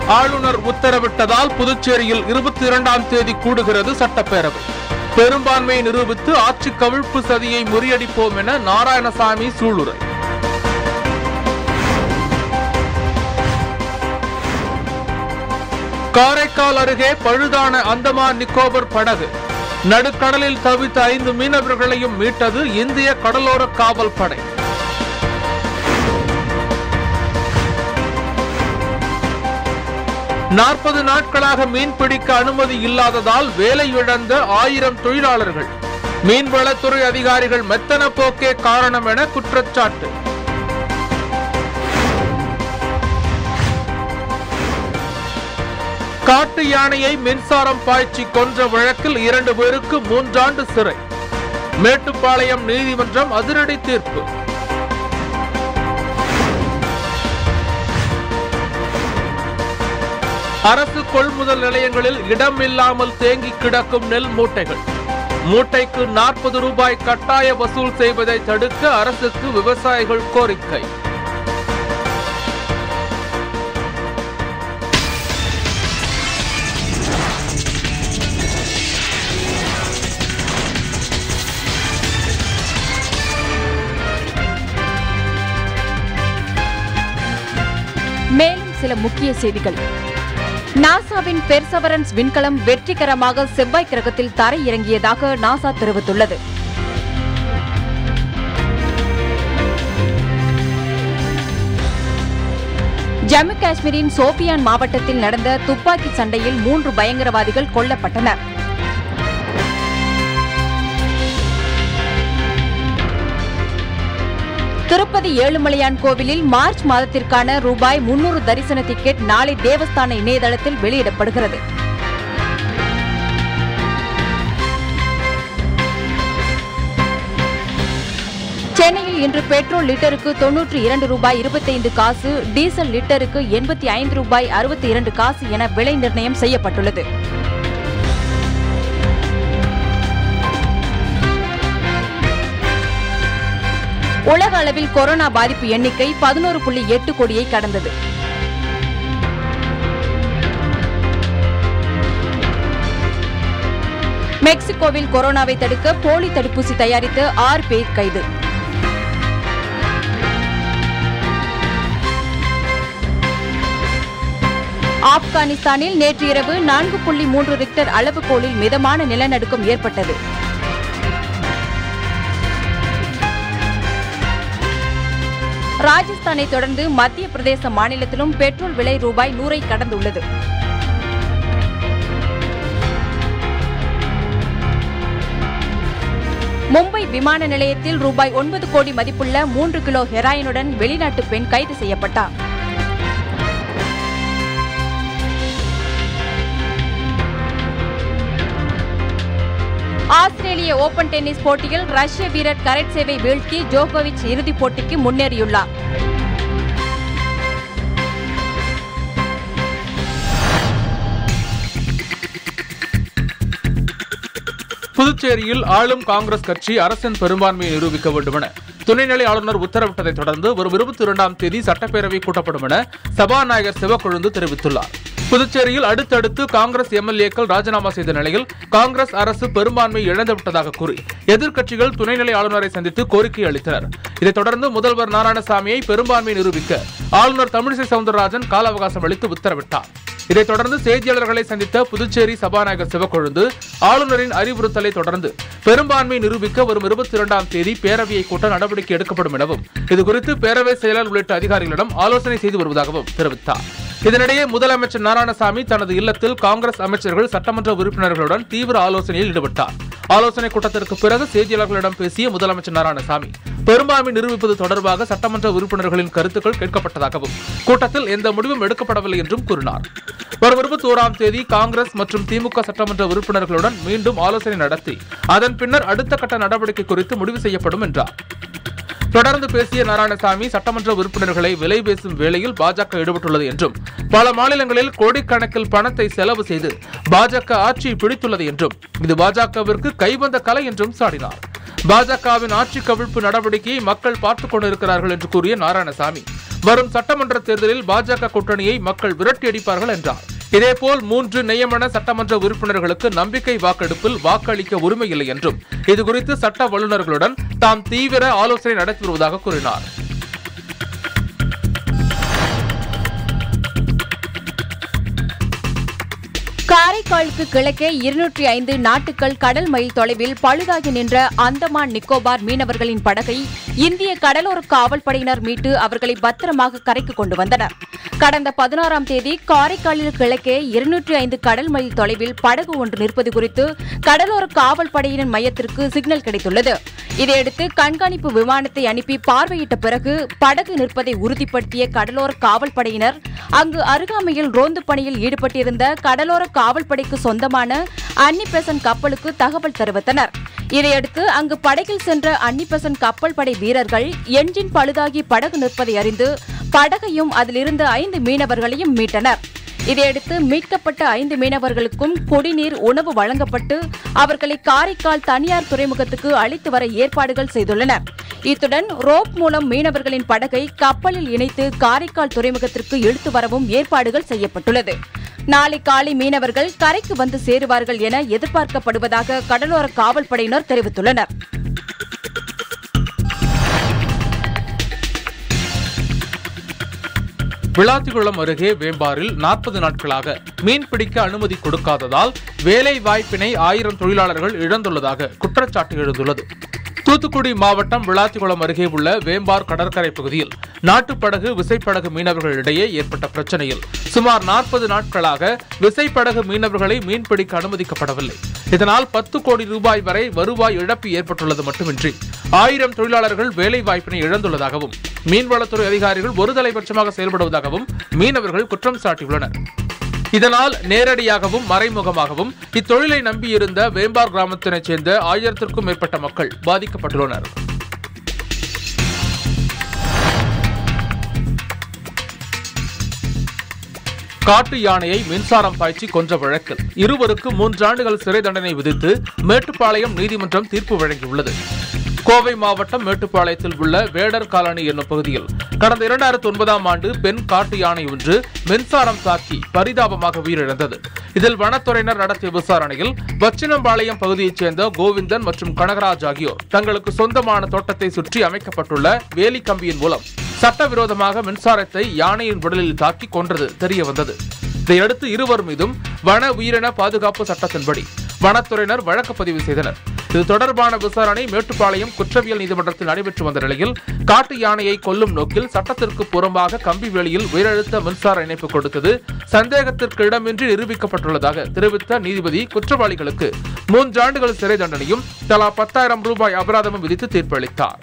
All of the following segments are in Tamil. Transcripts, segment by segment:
ஆளுநர் உத்தரவிட்டதால் புதுச்சேரியில் இருபத்தி இரண்டாம் தேதி கூடுகிறது சட்டப்பேரவை பெரும்பான்மையை நிரூபித்து ஆட்சி கவிழ்ப்பு சதியை முறியடிப்போம் என நாராயணசாமி சூளுரை காரைக்கால் அருகே பழுதான அந்தமான் நிக்கோபர் படகு நடுக்கடலில் தவித்த ஐந்து மீனவர்களையும் மீட்டது இந்திய கடலோர காவல் படை நாற்பது நாட்களாக மீன் பிடிக்க அனுமதி இல்லாததால் வேலை இழந்த ஆயிரம் தொழிலாளர்கள் மீன்வளத்துறை அதிகாரிகள் மெத்தன போக்கே காரணம் என குற்றச்சாட்டு காட்டு யானையை மின்சாரம் பாய்ச்சி கொன்ற வழக்கில் இரண்டு பேருக்கு மூன்றாண்டு சிறை மேட்டுப்பாளையம் நீதிமன்றம் அதிரடி தீர்ப்பு அரசு கொள்முதல் நிலையங்களில் இடம் இல்லாமல் தேங்கி கிடக்கும் நெல் மூட்டைகள் மூட்டைக்கு நாற்பது ரூபாய் கட்டாய வசூல் செய்வதை தடுக்க அரசுக்கு விவசாயிகள் கோரிக்கை மேலும் சில முக்கிய செய்திகள் நாசாவின் பெர்சவரன்ஸ் விண்கலம் வெற்றிகரமாக செவ்வாய் கிரகத்தில் தரை இறங்கியதாக நாசா தெரிவித்துள்ளது ஜம்மு காஷ்மீரின் சோபியான் மாவட்டத்தில் நடந்த துப்பாக்கி சண்டையில் மூன்று பயங்கரவாதிகள் கொல்லப்பட்டனர் திருப்பதி ஏழுமலையான் கோவிலில் மார்ச் மாதத்திற்கான ரூபாய் முன்னூறு தரிசன டிக்கெட் நாளை தேவஸ்தான இணையதளத்தில் வெளியிடப்படுகிறது சென்னையில் இன்று பெட்ரோல் லிட்டருக்கு தொன்னூற்றி இரண்டு ரூபாய் இருபத்தைந்து காசு டீசல் லிட்டருக்கு எண்பத்தி ஐந்து ரூபாய் அறுபத்தி இரண்டு காசு என விலை நிர்ணயம் செய்யப்பட்டுள்ளது உலக அளவில் கொரோனா பாதிப்பு எண்ணிக்கை பதினோரு புள்ளி எட்டு கோடியை கடந்தது மெக்சிகோவில் கொரோனாவை தடுக்க போலி தடுப்பூசி தயாரித்த ஆறு பேர் கைது ஆப்கானிஸ்தானில் நேற்று இரவு நான்கு புள்ளி மூன்று ரிக்டர் அளவுகோலில் மிதமான நிலநடுக்கம் ஏற்பட்டது ராஜஸ்தானை தொடர்ந்து மத்திய பிரதேச மாநிலத்திலும் பெட்ரோல் விலை ரூபாய் நூறை கடந்துள்ளது மும்பை விமான நிலையத்தில் ரூபாய் ஒன்பது கோடி மதிப்புள்ள மூன்று கிலோ ஹெராயினுடன் வெளிநாட்டு பெண் கைது செய்யப்பட்டார் ஆஸ்திரேலிய ஓபன் டென்னிஸ் போட்டியில் ரஷ்ய வீரர் கரெட்சேவை வீழ்த்தி ஜோகோவிச் இறுதிப் போட்டிக்கு முன்னேறியுள்ளார் புதுச்சேரியில் ஆளும் காங்கிரஸ் கட்சி அரசின் பெரும்பான்மையை நிரூபிக்க வேண்டும் என துணைநிலை ஆளுநர் உத்தரவிட்டதை தொடர்ந்து வரும் இருபத்தி இரண்டாம் தேதி சட்டப்பேரவை கூட்டப்படும் என சபாநாயகர் சிவக்கொழுந்து தெரிவித்துள்ளார் புதுச்சேரியில் அடுத்தடுத்து காங்கிரஸ் எம்எல்ஏக்கள் ராஜினாமா செய்த நிலையில் காங்கிரஸ் அரசு பெரும்பான்மை இழந்துவிட்டதாக கூறி எதிர்க்கட்சிகள் துணைநிலை ஆளுநரை சந்தித்து கோரிக்கை அளித்தனர் இதைத் தொடர்ந்து முதல்வர் நாராயணசாமியை பெரும்பான்மை நிரூபிக்க ஆளுநர் தமிழிசை சவுந்தரராஜன் கால அவகாசம் அளித்து உத்தரவிட்டார் இதைத் தொடர்ந்து செய்தியாளர்களை சந்தித்த புதுச்சேரி சபாநாயகர் சிவக்கொழுந்து ஆளுநரின் அறிவுறுத்தலை தொடர்ந்து பெரும்பான்மை நிரூபிக்க வரும் இருபத்தி இரண்டாம் தேதி பேரவையை கூட்ட நடவடிக்கை எடுக்கப்படும் எனவும் இதுகுறித்து பேரவை செயலர் உள்ளிட்ட அதிகாரிகளிடம் ஆலோசனை செய்து வருவதாகவும் தெரிவித்தார் இதனிடையே முதலமைச்சர் நாராயணசாமி தனது இல்லத்தில் காங்கிரஸ் அமைச்சர்கள் சட்டமன்ற உறுப்பினர்களுடன் தீவிர ஆலோசனையில் ஈடுபட்டார் ஆலோசனை கூட்டத்திற்கு பிறகு செய்தியாளர்களிடம் பேசிய முதலமைச்சர் நாராயணசாமி பெரும்பான்மை நிரூபிப்பது தொடர்பாக சட்டமன்ற உறுப்பினர்களின் கருத்துக்கள் கேட்கப்பட்டதாகவும் கூட்டத்தில் எந்த முடிவும் எடுக்கப்படவில்லை என்றும் கூறினார் வரும் இருபத்தி ஓராம் தேதி காங்கிரஸ் மற்றும் திமுக சட்டமன்ற உறுப்பினர்களுடன் மீண்டும் ஆலோசனை நடத்தி அதன் பின்னர் அடுத்த கட்ட நடவடிக்கை குறித்து முடிவு செய்யப்படும் என்றார் தொடர்ந்து பேசிய நாராயணசாமி சட்டமன்ற உறுப்பினர்களை விலை பேசும் வேளையில் பாஜக ஈடுபட்டுள்ளது என்றும் பல மாநிலங்களில் கோடிக்கணக்கில் பணத்தை செலவு செய்து பாஜக ஆட்சியை பிடித்துள்ளது என்றும் இது பாஜகவிற்கு கைவந்த கலை என்றும் சாடினார் பாஜகவின் ஆட்சி கவிழ்ப்பு நடவடிக்கையை மக்கள் பார்த்துக் கொண்டிருக்கிறார்கள் என்று கூறிய நாராயணசாமி வரும் சட்டமன்ற தேர்தலில் பாஜக கூட்டணியை மக்கள் விரட்டியடிப்பார்கள் என்றார் இதேபோல் மூன்று நியமன சட்டமன்ற உறுப்பினர்களுக்கு நம்பிக்கை வாக்கெடுப்பில் வாக்களிக்க உரிமை இல்லை என்றும் இதுகுறித்து சட்ட வல்லுநர்களுடன் தாம் தீவிர ஆலோசனை நடத்தி வருவதாக கூறினார் காரைக்காலுக்கு கிழக்கே இருநூற்றி ஐந்து நாட்டுகள் கடல் மைல் தொலைவில் பழுதாகி நின்ற அந்தமான் நிக்கோபார் மீனவர்களின் படகை இந்திய கடலோர காவல்படையினர் மீட்டு அவர்களை பத்திரமாக கரைக்கு கொண்டு வந்தனர் கடந்த பதினாறாம் தேதி காரைக்காலில் கிழக்கே இருநூற்றி ஐந்து கடல் மைல் தொலைவில் படகு ஒன்று நிற்பது குறித்து கடலோர காவல் படையினர் மையத்திற்கு சிக்னல் கிடைத்துள்ளது இதையடுத்து கண்காணிப்பு விமானத்தை அனுப்பி பார்வையிட்ட பிறகு படகு நிற்பதை உறுதிப்படுத்திய கடலோர காவல் படையினர் அங்கு அருகாமையில் ரோந்து பணியில் ஈடுபட்டிருந்த கடலோர காவல்படைக்கு சொந்தமான அன்னிபெசன் கப்பலுக்கு தகவல் தெரிவித்தனர் இதையடுத்து அங்கு படகில் சென்ற அன்னிபெசன் கப்பல் படை வீரர்கள் என்ஜின் பழுதாகி படகு நிற்பதை அறிந்து படகையும் அதிலிருந்த ஐந்து மீனவர்களையும் மீட்டனர் இதையடுத்து மீட்கப்பட்ட ஐந்து மீனவர்களுக்கும் குடிநீர் உணவு வழங்கப்பட்டு அவர்களை காரைக்கால் தனியார் துறைமுகத்துக்கு அழைத்து வர ஏற்பாடுகள் செய்துள்ளனர் இத்துடன் ரோப் மூலம் மீனவர்களின் படகை கப்பலில் இணைத்து காரைக்கால் துறைமுகத்திற்கு இழுத்து வரவும் ஏற்பாடுகள் செய்யப்பட்டுள்ளது நாளை காலை மீனவர்கள் கரைக்கு வந்து சேருவார்கள் என எதிர்பார்க்கப்படுவதாக கடலோர காவல்படையினர் தெரிவித்துள்ளனர் விளாத்திக்குளம் அருகே வேம்பாரில் நாற்பது நாட்களாக மீன் பிடிக்க அனுமதி கொடுக்காததால் வேலை வாய்ப்பினை ஆயிரம் தொழிலாளர்கள் இழந்துள்ளதாக குற்றச்சாட்டு எழுந்துள்ளது தூத்துக்குடி மாவட்டம் விளாத்திக்குளம் அருகே உள்ள வேம்பார் கடற்கரை பகுதியில் நாட்டுப்படகு விசைப்படகு மீனவர்களிடையே ஏற்பட்ட பிரச்சனையில் சுமார் நாற்பது நாட்களாக விசைப்படகு மீனவர்களை மீன்பிடிக்க அனுமதிக்கப்படவில்லை இதனால் பத்து கோடி ரூபாய் வரை வருவாய் இழப்பு ஏற்பட்டுள்ளது மட்டுமின்றி ஆயிரம் தொழிலாளர்கள் வேலை வாய்ப்பினை இழந்துள்ளதாகவும் மீன்வளத்துறை அதிகாரிகள் ஒரு தலைபட்சமாக செயல்படுவதாகவும் மீனவர்கள் குற்றம் சாட்டியுள்ளனர் இதனால் நேரடியாகவும் மறைமுகமாகவும் இத்தொழிலை நம்பியிருந்த வேம்பார் கிராமத்தினைச் சேர்ந்த ஆயிரத்திற்கும் மேற்பட்ட மக்கள் பாதிக்கப்பட்டுள்ளனர் காட்டு யானையை மின்சாரம் பாய்ச்சி கொன்ற வழக்கில் இருவருக்கு மூன்றாண்டுகள் சிறை தண்டனை விதித்து மேட்டுப்பாளையம் நீதிமன்றம் தீர்ப்பு வழங்கியுள்ளது கோவை மாவட்டம் மேட்டுப்பாளையத்தில் உள்ள வேடர் காலனி என்னும் பகுதியில் கடந்த இரண்டாயிரத்தி ஒன்பதாம் ஆண்டு பெண் காட்டு யானை ஒன்று மின்சாரம் தாக்கி பரிதாபமாக உயிரிழந்தது இதில் வனத்துறையினர் நடத்திய விசாரணையில் வச்சினம்பாளையம் பகுதியைச் சேர்ந்த கோவிந்தன் மற்றும் கனகராஜ் ஆகியோர் தங்களுக்கு சொந்தமான தோட்டத்தை சுற்றி அமைக்கப்பட்டுள்ள வேலி கம்பியின் மூலம் சட்டவிரோதமாக மின்சாரத்தை யானையின் உடலில் தாக்கி கொன்றது தெரிய வந்தது இதையடுத்து இருவர் மீதும் வன உயிரின பாதுகாப்பு சட்டத்தின்படி வனத்துறையினர் வழக்கு பதிவு செய்தனர் இது தொடர்பான விசாரணை மேட்டுப்பாளையம் குற்றவியல் நீதிமன்றத்தில் நடைபெற்று வந்த நிலையில் காட்டு யானையை கொல்லும் நோக்கில் சட்டத்திற்கு புறம்பாக கம்பி வேலியில் உயரழுத்த மின்சார இணைப்பு கொடுத்தது சந்தேகத்திற்கு இடமின்றி நிரூபிக்கப்பட்டுள்ளதாக தெரிவித்த நீதிபதி குற்றவாளிகளுக்கு மூன்றாண்டுகள் சிறை தண்டனையும் தலா பத்தாயிரம் ரூபாய் அபராதமும் விதித்து தீர்ப்பளித்தார்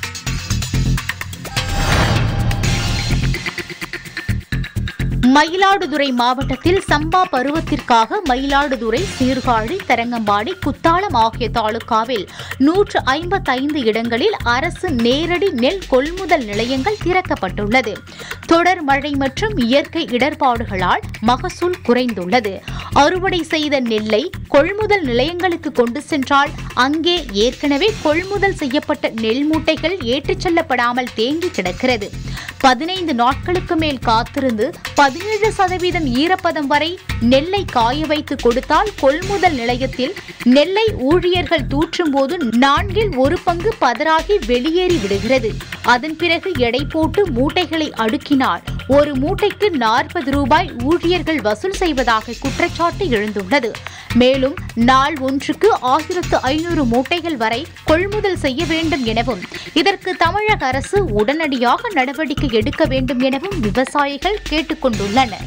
மயிலாடுதுறை மாவட்டத்தில் சம்பா பருவத்திற்காக மயிலாடுதுறை சீர்காழி தரங்கம்பாடி குத்தாலம் ஆகிய தாலுகாவில் நூற்று ஐம்பத்தைந்து இடங்களில் அரசு நேரடி நெல் கொள்முதல் நிலையங்கள் திறக்கப்பட்டுள்ளது தொடர் மழை மற்றும் இயற்கை இடர்பாடுகளால் மகசூல் குறைந்துள்ளது அறுவடை செய்த நெல்லை கொள்முதல் நிலையங்களுக்கு கொண்டு சென்றால் அங்கே ஏற்கனவே கொள்முதல் செய்யப்பட்ட நெல் மூட்டைகள் ஏற்றிச் செல்லப்படாமல் தேங்கி கிடக்கிறது பதினைந்து நாட்களுக்கு மேல் காத்திருந்து பதினேழு சதவீதம் ஈரப்பதம் வரை நெல்லை காய வைத்து கொடுத்தால் கொள்முதல் நிலையத்தில் நெல்லை ஊழியர்கள் தூற்றும் போது நான்கில் ஒரு பங்கு பதறாகி வெளியேறி விடுகிறது அதன் பிறகு எடை போட்டு மூட்டைகளை அடுக்கினால் ஒரு மூட்டைக்கு நாற்பது ரூபாய் ஊழியர்கள் வசூல் செய்வதாக குற்றச்சாட்டு எழுந்துள்ளது மேலும் நாள் ஒன்றுக்கு ஆயிரத்து ஐநூறு மூட்டைகள் வரை கொள்முதல் செய்ய வேண்டும் எனவும் இதற்கு தமிழக அரசு உடனடியாக நடவடிக்கை எடுக்க வேண்டும் எனவும் விவசாயிகள் கேட்டுக்கொண்டுள்ளனர்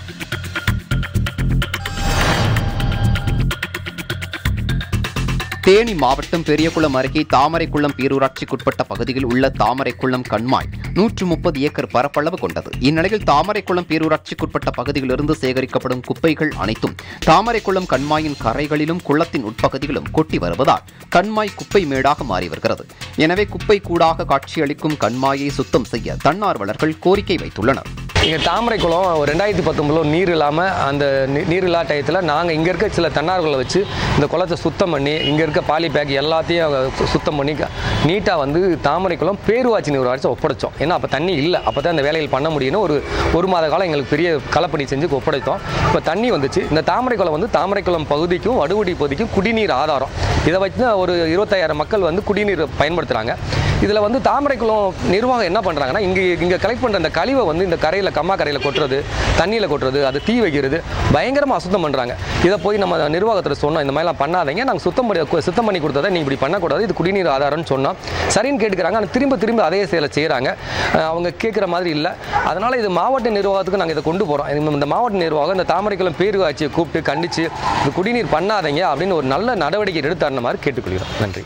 தேனி மாவட்டம் பெரியகுளம் அருகே தாமரைக்குளம் பேரூராட்சிக்குட்பட்ட பகுதியில் உள்ள தாமரைக்குளம் கண்மாய் நூற்று முப்பது ஏக்கர் பரப்பளவு கொண்டது இந்நிலையில் தாமரைக்குளம் பேரூராட்சிக்குட்பட்ட பகுதியிலிருந்து சேகரிக்கப்படும் குப்பைகள் அனைத்தும் தாமரைக்குளம் கண்மாயின் கரைகளிலும் குளத்தின் உட்பகுதியிலும் கொட்டி வருவதால் கண்மாய் குப்பை மேடாக மாறி வருகிறது எனவே குப்பை கூடாக காட்சியளிக்கும் கண்மாயை சுத்தம் செய்ய தன்னார்வலர்கள் கோரிக்கை வைத்துள்ளனர் இங்கே தாமரை குளம் ஒரு ரெண்டாயிரத்தி பத்தொம்பதில் நீர் இல்லாமல் அந்த நீ- நீர் இல்லா டயத்தில் நாங்கள் இங்கே இருக்க சில தன்னார்வலை வச்சு இந்த குளத்தை சுத்தம் பண்ணி இங்கே இருக்க பாலி பேக் எல்லாத்தையும் சு- சுத்தம் பண்ணி நீட்டாக வந்து தாமரை குளம் பேரூராட்சி நிர்வாகத்தை ஒப்படைச்சோம் ஏன்னா அப்போ தண்ணி இல்லை அப்போ தான் இந்த வேலைகள் பண்ண முடியும்னு ஒரு ஒரு மாத காலம் எங்களுக்கு பெரிய களப்பணி செஞ்சு ஒப்படைத்தோம் இப்போ தண்ணி வந்துச்சு இந்த தாமரை குளம் வந்து தாமரை குளம் பகுதிக்கும் வடுகுடி பகுதிக்கும் குடிநீர் ஆதாரம் இதை வச்சு தான் ஒரு இருபத்தாயிரம் மக்கள் வந்து குடிநீர் பயன்படுத்துகிறாங்க இதில் வந்து தாமரைக்குளம் நிர்வாகம் என்ன பண்ணுறாங்கன்னா இங்கே இங்கே கலெக்ட் பண்ணுற அந்த கழிவை வந்து இந்த கரையில் கம்மா கரையில் கொட்டுறது தண்ணியில் கொட்டுறது அது தீ வைக்கிறது பயங்கரமாக அசுத்தம் பண்ணுறாங்க இதை போய் நம்ம நிர்வாகத்தில் சொன்னோம் இந்த மாதிரிலாம் பண்ணாதீங்க நாங்கள் சுத்தம் பண்ணி சுத்தம் பண்ணி கொடுத்ததை நீ இப்படி பண்ணக்கூடாது இது குடிநீர் ஆதாரம்னு சொன்னோம் சரின்னு கேட்டுக்கிறாங்க ஆனால் திரும்ப திரும்ப அதே செயலை செய்கிறாங்க அவங்க கேட்குற மாதிரி இல்லை அதனால் இது மாவட்ட நிர்வாகத்துக்கு நாங்கள் இதை கொண்டு போகிறோம் இந்த மாவட்ட நிர்வாகம் இந்த தாமரைக்குளம் பேரூராட்சியை கூப்பிட்டு கண்டித்து இது குடிநீர் பண்ணாதீங்க அப்படின்னு ஒரு நல்ல நடவடிக்கை எடுத்து தரணும் மாதிரி கேட்டுக்கொள்கிறோம் நன்றி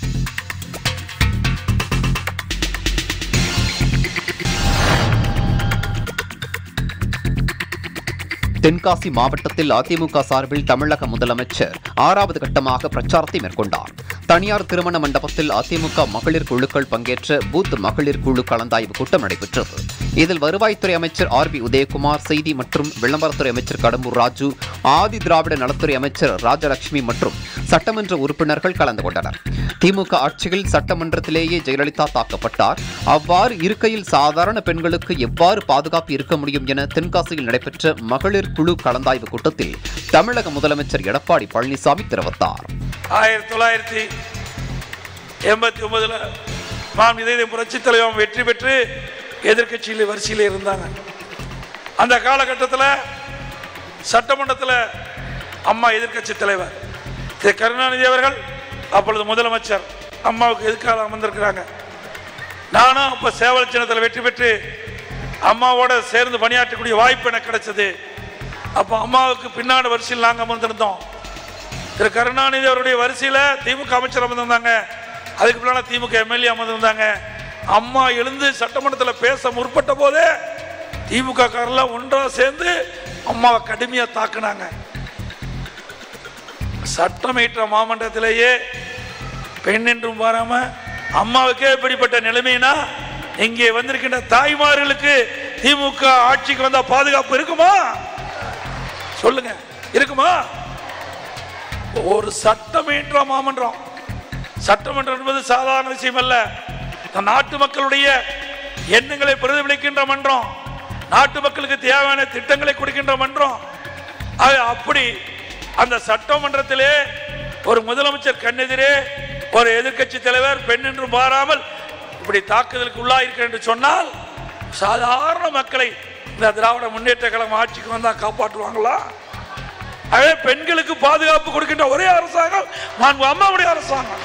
தென்காசி மாவட்டத்தில் அதிமுக சார்பில் தமிழக முதலமைச்சர் ஆறாவது கட்டமாக பிரச்சாரத்தை மேற்கொண்டார் தனியார் திருமண மண்டபத்தில் அதிமுக மகளிர் குழுக்கள் பங்கேற்ற பூத் மகளிர் குழு கலந்தாய்வு கூட்டம் நடைபெற்றது இதில் வருவாய்த்துறை அமைச்சர் ஆர் பி உதயகுமார் செய்தி மற்றும் விளம்பரத்துறை அமைச்சர் கடம்பூர் ராஜு ஆதி திராவிட நலத்துறை அமைச்சர் ராஜலட்சுமி மற்றும் சட்டமன்ற உறுப்பினர்கள் கலந்து கொண்டனர் திமுக ஆட்சியில் சட்டமன்றத்திலேயே ஜெயலலிதா தாக்கப்பட்டார் அவ்வாறு இருக்கையில் சாதாரண பெண்களுக்கு எவ்வாறு பாதுகாப்பு இருக்க முடியும் என தென்காசியில் நடைபெற்ற மகளிர் குழு கலந்தாய்வு கூட்டத்தில் தமிழக முதலமைச்சர் எடப்பாடி பழனிசாமி தெரிவித்தார் ஆயிரத்தி தொள்ளாயிரத்தி எண்பத்தி ஒன்பதுல மாம் இதய புரட்சி தலைவர் வெற்றி பெற்று எதிர்க்கட்சியில் வரிசையில் இருந்தாங்க அந்த காலகட்டத்தில் சட்டமன்றத்தில் அம்மா எதிர்க்கட்சி தலைவர் திரு கருணாநிதி அவர்கள் அப்பொழுது முதலமைச்சர் அம்மாவுக்கு எதிர்க்காக அமர்ந்திருக்கிறாங்க நானும் அப்போ சேவல் சின்னத்தில் வெற்றி பெற்று அம்மாவோட சேர்ந்து பணியாற்றக்கூடிய வாய்ப்பு எனக்கு கிடைச்சது அப்போ அம்மாவுக்கு பின்னாடி வரிசையில் நாங்கள் அமர்ந்திருந்தோம் திரு கருணாநிதி அவருடைய வரிசையில் திமுக அமைச்சர் அமர்ந்திருந்தாங்க அதுக்கு பின்னால் திமுக எம்எல்ஏ அமர்ந்திருந்தாங்க அம்மா எழுந்து சட்டமன்றத்தில் பேச முற்பட்ட போதே திமுக காரெல்லாம் ஒன்றா சேர்ந்து அம்மாவை கடுமையாக தாக்குனாங்க சட்டமேற்ற மாமன்றத்திலேயே பெண் என்றும் பாராம அம்மாவுக்கே இப்படிப்பட்ட நிலைமைனா இங்கே வந்திருக்கின்ற தாய்மார்களுக்கு திமுக ஆட்சிக்கு வந்தா பாதுகாப்பு இருக்குமா சொல்லுங்க இருக்குமா ஒரு சட்டமேற்ற மாமன்றம் சட்டமன்றம் என்பது சாதாரண விஷயம் அல்ல இந்த நாட்டு மக்களுடைய எண்ணங்களை பிரதிபலிக்கின்ற மன்றம் நாட்டு மக்களுக்கு தேவையான திட்டங்களை கொடுக்கின்ற மன்றம் ஆக அப்படி அந்த சட்டமன்றத்திலே ஒரு முதலமைச்சர் கண்ணெதிரே ஒரு எதிர்க்கட்சி தலைவர் பெண் என்று மாறாமல் இப்படி தாக்குதலுக்கு உள்ளாயிருக்க என்று சொன்னால் சாதாரண மக்களை இந்த திராவிட முன்னேற்ற கழகம் ஆட்சிக்கு வந்தா காப்பாற்றுவாங்களா அதே பெண்களுக்கு பாதுகாப்பு கொடுக்கின்ற ஒரே அரசாங்கம் நான் அம்மாவுடைய அரசாங்கம்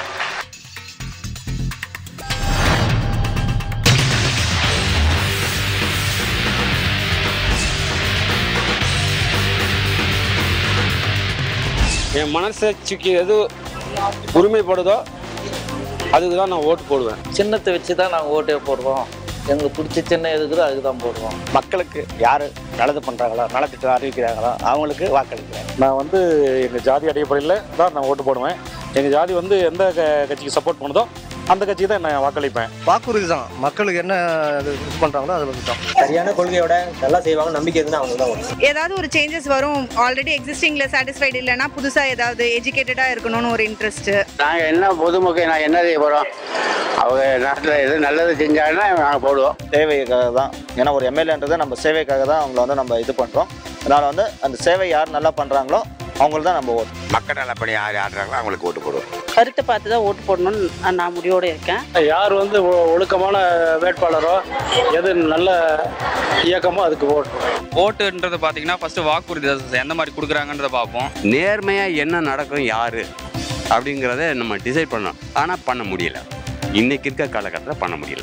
என் மனசாட்சிக்கு எது உரிமைப்படுதோ அதுக்கு தான் நான் ஓட்டு போடுவேன் சின்னத்தை வச்சு தான் நாங்கள் ஓட்டே போடுறோம் எங்களுக்கு பிடிச்ச சின்னம் எதுக்குதோ அதுக்கு தான் போடுறோம் மக்களுக்கு யார் நல்லது பண்ணுறாங்களோ நலத்திட்டம் அறிவிக்கிறாங்களோ அவங்களுக்கு வாக்களிக்கிறேன் நான் வந்து எங்கள் ஜாதி அடிப்படையில் தான் நான் ஓட்டு போடுவேன் எங்கள் ஜாதி வந்து எந்த க- கட்சிக்கு சப்போர்ட் பண்ணுதோ அந்த கட்சிக்கு தான் நான் வாக்களிப்பேன் வாக்குறுதி தான் மக்களுக்கு என்ன இது பண்ணுறாங்களோ அது வந்து தான் சரியான கொள்கையோட நல்லா செய்வாங்க நம்பிக்கை இருந்தால் அவங்க தான் வரும் ஏதாவது ஒரு சேஞ்சஸ் வரும் ஆல்ரெடி எக்ஸிஸ்டிங்ல சாட்டிஸ்ஃபைடு இல்லைன்னா புதுசா ஏதாவது எஜுகேட்டடா இருக்கணும்னு ஒரு இன்ட்ரெஸ்ட் நாங்கள் என்ன பொதுமக்கள் நாங்கள் என்ன செய்ய போகிறோம் அவங்க நாட்டில் எது நல்லது செஞ்சாங்கன்னா நாங்கள் போடுவோம் சேவைக்காக தான் ஏன்னா ஒரு எம்எல்ஏன்றது நம்ம சேவைக்காக தான் அவங்கள வந்து நம்ம இது பண்ணுறோம் அதனால் வந்து அந்த சேவை யார் நல்லா பண்ணுறாங்களோ அவங்களுக்கு தான் நம்ம ஓட்டு மக்கள் நல்லபடி யார் ஆடுறாங்களோ அவங்களுக்கு ஓட்டு போடுவோம் கருத்தை பார்த்து தான் ஓட்டு போடணும்னு நான் முடிவோடு இருக்கேன் யார் வந்து ஒ- ஒழுக்கமான வேட்பாளரோ எது நல்ல இயக்கமோ அதுக்கு ஓட்டு ஓட்டுன்றது பார்த்தீங்கன்னா ஃபர்ஸ்ட் வாக்குறுதி தான் எந்த மாதிரி கொடுக்குறாங்கன்றத பார்ப்போம் நேர்மையாக என்ன நடக்கும் யார் அப்படிங்கிறத நம்ம டிசைட் பண்ணோம் ஆனால் பண்ண முடியல இன்னைக்கு இருக்க காலகட்டத்தில் பண்ண முடியல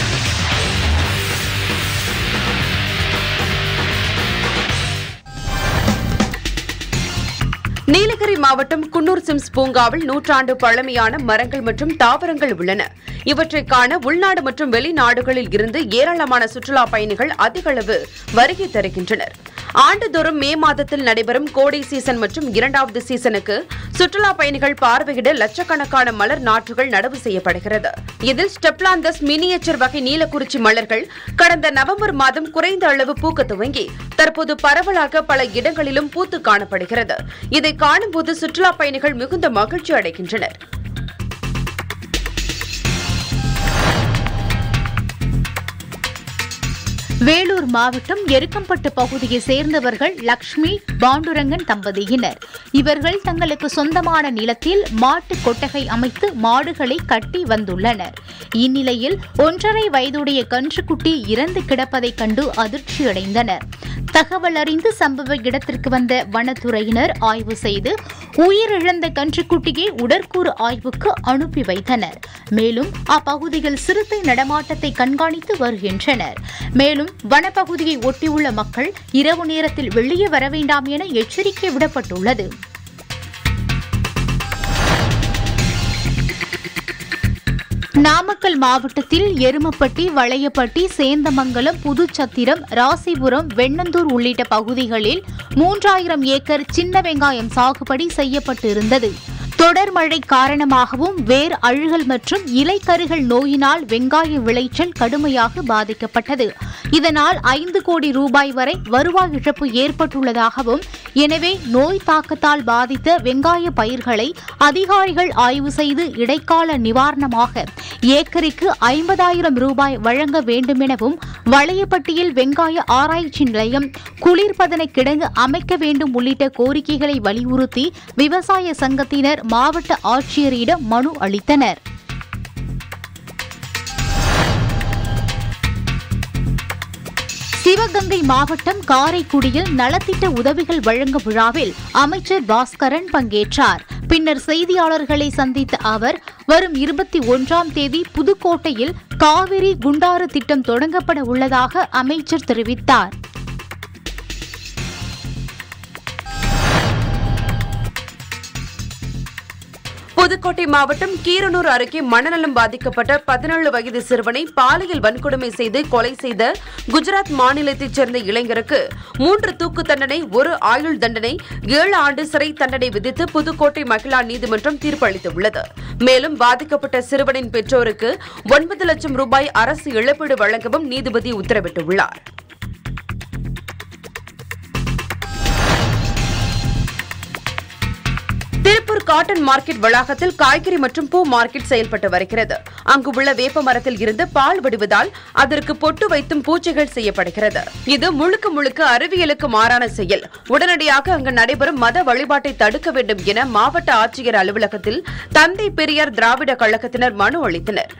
நீலகிரி மாவட்டம் குன்னூர் சிம்ஸ் பூங்காவில் நூற்றாண்டு பழமையான மரங்கள் மற்றும் தாவரங்கள் உள்ளன இவற்றை காண உள்நாடு மற்றும் வெளிநாடுகளில் இருந்து ஏராளமான சுற்றுலா பயணிகள் அதிக அளவு வருகை தருகின்றனர் ஆண்டுதோறும் மே மாதத்தில் நடைபெறும் கோடை சீசன் மற்றும் இரண்டாவது சீசனுக்கு சுற்றுலா பயணிகள் பார்வையிட லட்சக்கணக்கான மலர் நாற்றுகள் நடவு செய்யப்படுகிறது இதில் ஸ்டெப்லாந்தஸ் மினியேச்சர் வகை நீலக்குறிச்சி மலர்கள் கடந்த நவம்பர் மாதம் குறைந்த அளவு பூக்க துவங்கி தற்போது பரவலாக பல இடங்களிலும் பூத்து காணப்படுகிறது இதை காணும்போது சுற்றுலா பயணிகள் மிகுந்த மகிழ்ச்சி அடைகின்றனர் வேலூர் மாவட்டம் எருக்கம்பட்டு பகுதியை சேர்ந்தவர்கள் லக்ஷ்மி பாண்டுரங்கன் தம்பதியினர் இவர்கள் தங்களுக்கு சொந்தமான நிலத்தில் மாட்டு கொட்டகை அமைத்து மாடுகளை கட்டி வந்துள்ளனர் இந்நிலையில் ஒன்றரை வயதுடைய கன்றுக்குட்டி இறந்து கிடப்பதைக் கண்டு அதிர்ச்சியடைந்தனர் தகவல் அறிந்து சம்பவ இடத்திற்கு வந்த வனத்துறையினர் ஆய்வு செய்து உயிரிழந்த கன்றுக்குட்டியை உடற்கூறு ஆய்வுக்கு அனுப்பி வைத்தனர் மேலும் அப்பகுதியில் சிறுத்தை நடமாட்டத்தை கண்காணித்து வருகின்றனர் மேலும் வனப்பகுதியை ஒட்டியுள்ள மக்கள் இரவு நேரத்தில் வெளியே வர வேண்டாம் என எச்சரிக்கை விடப்பட்டுள்ளது நாமக்கல் மாவட்டத்தில் எருமப்பட்டி வளையப்பட்டி சேந்தமங்கலம் புதுச்சத்திரம் ராசிபுரம் வெண்ணந்தூர் உள்ளிட்ட பகுதிகளில் மூன்றாயிரம் ஏக்கர் சின்ன வெங்காயம் சாகுபடி செய்யப்பட்டிருந்தது தொடர் மழை காரணமாகவும் வேர் அழுகல் மற்றும் இலைக்கருகள் நோயினால் வெங்காய விளைச்சல் கடுமையாக பாதிக்கப்பட்டது இதனால் ஐந்து கோடி ரூபாய் வரை வருவாய் இழப்பு ஏற்பட்டுள்ளதாகவும் எனவே நோய் தாக்கத்தால் பாதித்த வெங்காய பயிர்களை அதிகாரிகள் ஆய்வு செய்து இடைக்கால நிவாரணமாக ஏக்கருக்கு ஐம்பதாயிரம் ரூபாய் வழங்க வேண்டும் எனவும் வளையப்பட்டியில் வெங்காய ஆராய்ச்சி நிலையம் குளிர்பதன கிடங்கு அமைக்க வேண்டும் உள்ளிட்ட கோரிக்கைகளை வலியுறுத்தி விவசாய சங்கத்தினர் மாவட்ட ஆட்சியரிடம் மனு அளித்தனர் சிவகங்கை மாவட்டம் காரைக்குடியில் நலத்திட்ட உதவிகள் வழங்கும் விழாவில் அமைச்சர் பாஸ்கரன் பங்கேற்றார் பின்னர் செய்தியாளர்களை சந்தித்த அவர் வரும் இருபத்தி ஒன்றாம் தேதி புதுக்கோட்டையில் காவிரி குண்டாறு திட்டம் தொடங்கப்பட உள்ளதாக அமைச்சர் தெரிவித்தார் புதுக்கோட்டை மாவட்டம் கீரனூர் அருகே மனநலம் பாதிக்கப்பட்ட பதினேழு வயது சிறுவனை பாலியல் வன்கொடுமை செய்து கொலை செய்த குஜராத் மாநிலத்தைச் சேர்ந்த இளைஞருக்கு மூன்று தூக்கு தண்டனை ஒரு ஆயுள் தண்டனை ஏழு ஆண்டு சிறை தண்டனை விதித்து புதுக்கோட்டை மகிழா நீதிமன்றம் தீர்ப்பளித்துள்ளது மேலும் பாதிக்கப்பட்ட சிறுவனின் பெற்றோருக்கு ஒன்பது லட்சம் ரூபாய் அரசு இழப்பீடு வழங்கவும் நீதிபதி உத்தரவிட்டுள்ளார் திருப்பூர் காட்டன் மார்க்கெட் வளாகத்தில் காய்கறி மற்றும் பூ மார்க்கெட் செயல்பட்டு வருகிறது அங்கு உள்ள வேப்ப மரத்தில் இருந்து பால் வடிவதால் அதற்கு பொட்டு வைத்தும் பூஜைகள் செய்யப்படுகிறது இது முழுக்க முழுக்க அறிவியலுக்கு மாறான செயல் உடனடியாக அங்கு நடைபெறும் மத வழிபாட்டை தடுக்க வேண்டும் என மாவட்ட ஆட்சியர் அலுவலகத்தில் தந்தை பெரியார் திராவிட கழகத்தினர் மனு அளித்தனர்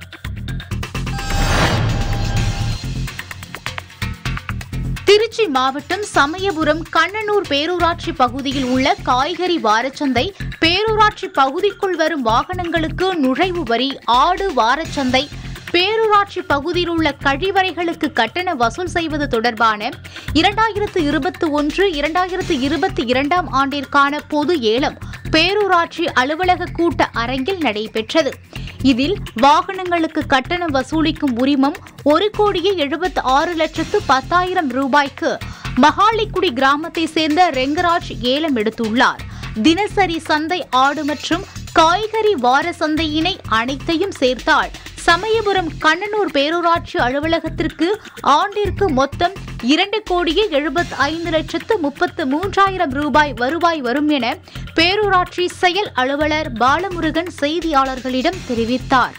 திருச்சி மாவட்டம் சமயபுரம் கண்ணனூர் பேரூராட்சி பகுதியில் உள்ள காய்கறி வாரச்சந்தை பேரூராட்சி பகுதிக்குள் வரும் வாகனங்களுக்கு நுழைவு வரி ஆடு வாரச்சந்தை பேரூராட்சி பகுதியில் உள்ள கழிவறைகளுக்கு கட்டண வசூல் செய்வது தொடர்பான இரண்டாயிரத்து இருபத்தி ஒன்று இரண்டாயிரத்து இருபத்தி இரண்டாம் ஆண்டிற்கான பொது ஏலம் பேரூராட்சி அலுவலக கூட்ட அரங்கில் நடைபெற்றது இதில் வாகனங்களுக்கு கட்டணம் வசூலிக்கும் உரிமம் ஒரு கோடியே எழுபத்தி ஆறு லட்சத்து பத்தாயிரம் ரூபாய்க்கு மகாலிக்குடி கிராமத்தை சேர்ந்த ரெங்கராஜ் ஏலம் எடுத்துள்ளார் தினசரி சந்தை ஆடு மற்றும் காய்கறி வார சந்தையினை அனைத்தையும் சேர்த்தால் சமயபுரம் கண்ணனூர் பேரூராட்சி அலுவலகத்திற்கு ஆண்டிற்கு மொத்தம் இரண்டு கோடியே எழுபத்தி ஐந்து லட்சத்து முப்பத்து மூன்றாயிரம் ரூபாய் வருவாய் வரும் என பேரூராட்சி செயல் அலுவலர் பாலமுருகன் செய்தியாளர்களிடம் தெரிவித்தார்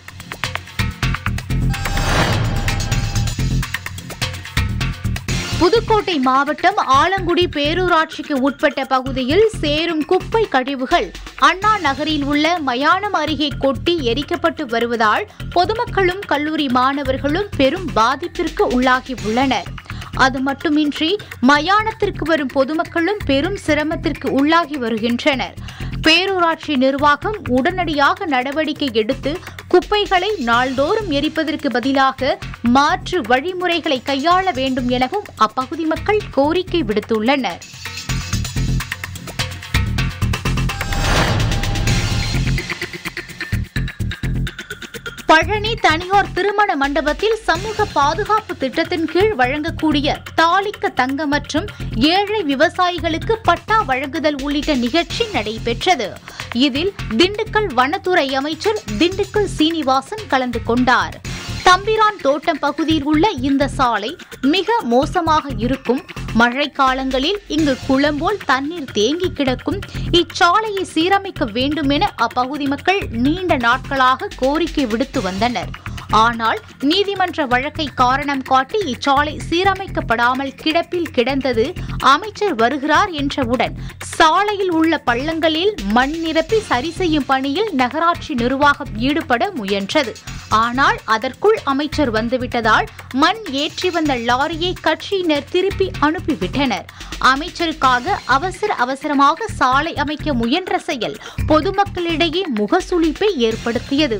புதுக்கோட்டை மாவட்டம் ஆலங்குடி பேரூராட்சிக்கு உட்பட்ட பகுதியில் சேரும் குப்பை கழிவுகள் அண்ணா நகரில் உள்ள மயானம் அருகே கொட்டி எரிக்கப்பட்டு வருவதால் பொதுமக்களும் கல்லூரி மாணவர்களும் பெரும் பாதிப்பிற்கு உள்ளாகி உள்ளனர் அது மட்டுமின்றி மயானத்திற்கு வரும் பொதுமக்களும் பெரும் சிரமத்திற்கு உள்ளாகி வருகின்றனர் பேரூராட்சி நிர்வாகம் உடனடியாக நடவடிக்கை எடுத்து குப்பைகளை நாள்தோறும் எரிப்பதற்கு பதிலாக மாற்று வழிமுறைகளை கையாள வேண்டும் எனவும் அப்பகுதி மக்கள் கோரிக்கை விடுத்துள்ளனர் பழனி தனியார் திருமண மண்டபத்தில் சமூக பாதுகாப்பு திட்டத்தின் கீழ் வழங்கக்கூடிய தாலிக்க தங்க மற்றும் ஏழை விவசாயிகளுக்கு பட்டா வழங்குதல் உள்ளிட்ட நிகழ்ச்சி நடைபெற்றது இதில் திண்டுக்கல் வனத்துறை அமைச்சர் திண்டுக்கல் சீனிவாசன் கலந்து கொண்டார் தம்பிரான் தோட்டம் பகுதியில் உள்ள இந்த சாலை மிக மோசமாக இருக்கும் மழை காலங்களில் இங்கு குளம்போல் தண்ணீர் தேங்கி கிடக்கும் இச்சாலையை சீரமைக்க வேண்டும் என அப்பகுதி மக்கள் நீண்ட நாட்களாக கோரிக்கை விடுத்து வந்தனர் ஆனால் நீதிமன்ற வழக்கை காரணம் காட்டி இச்சாலை சீரமைக்கப்படாமல் கிடப்பில் கிடந்தது அமைச்சர் வருகிறார் என்றவுடன் சாலையில் உள்ள பள்ளங்களில் மண் நிரப்பி சரி செய்யும் பணியில் நகராட்சி நிர்வாகம் ஈடுபட முயன்றது ஆனால் அதற்குள் அமைச்சர் வந்துவிட்டதால் மண் ஏற்றி வந்த லாரியை கட்சியினர் திருப்பி அனுப்பிவிட்டனர் அமைச்சருக்காக அவசர அவசரமாக சாலை அமைக்க முயன்ற செயல் பொதுமக்களிடையே முகசுளிப்பை ஏற்படுத்தியது